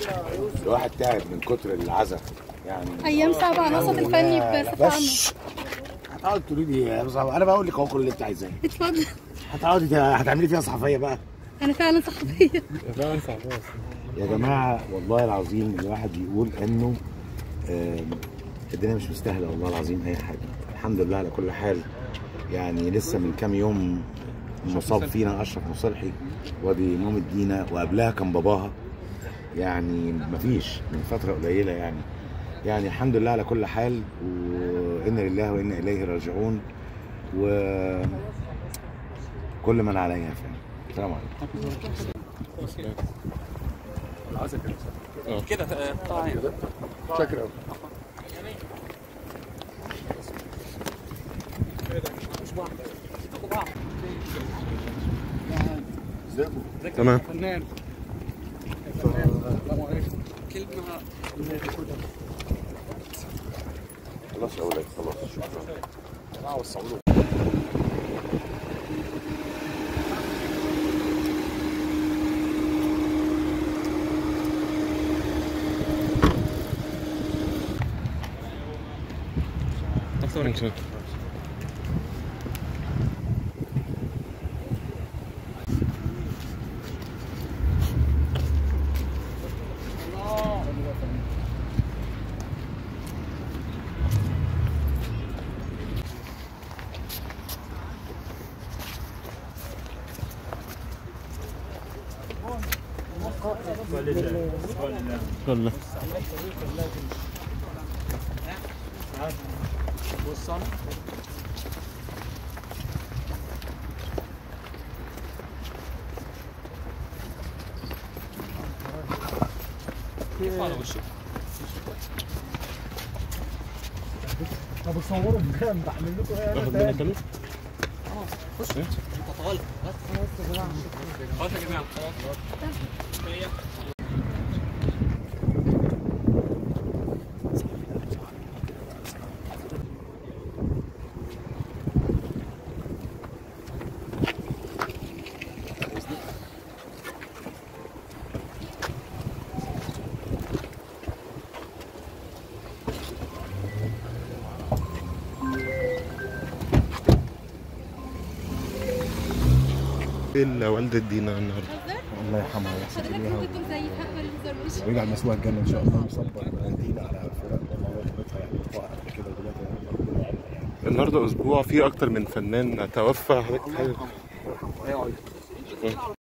الواحد تعب من كتر العزاء يعني ايام صعبه على الوسط الفني بصفه عامه بس هتقعد تقولي لي يا بص- انا بقول لك اهو كل اللي انت عايزاه اتفضل هتقعدي ت- هتعملي فيها صحفيه بقى انا فعلا صحفيه يا جماعه والله العظيم الواحد يقول انه آم، الدنيا مش مستاهله والله العظيم اي حاجه الحمد لله على كل حال يعني لسه من كام يوم مصاب فينا اشرف مصلحي وادي مامة دينا وقبلها كان باباها يعني مفيش من فتره قليله يعني يعني الحمد لله على كل حال وانا لله وانا اليه راجعون و كل من عليها فان السلام عليكم كده طبعا شكرا تمام كلمه خلاص يا اولاد خلاص شكرا والله كيف على وشك تاخد مني كلو خش انت طوال خلاص يا جماعه خلاص ايه والدة دينا النهارده الله يرحمها ويحسن حضرتك اليها ممكن تكون زي هقبل الهزار مش ويجعل مسوى الجنه ان شاء الله ويصبر دينا على فراق مامتها يعني لقاء قبل كده ودلوقتي يعني ربنا يعينها يعني النهارده اسبوع فيه اكتر من فنان توفى حضرتك حاجه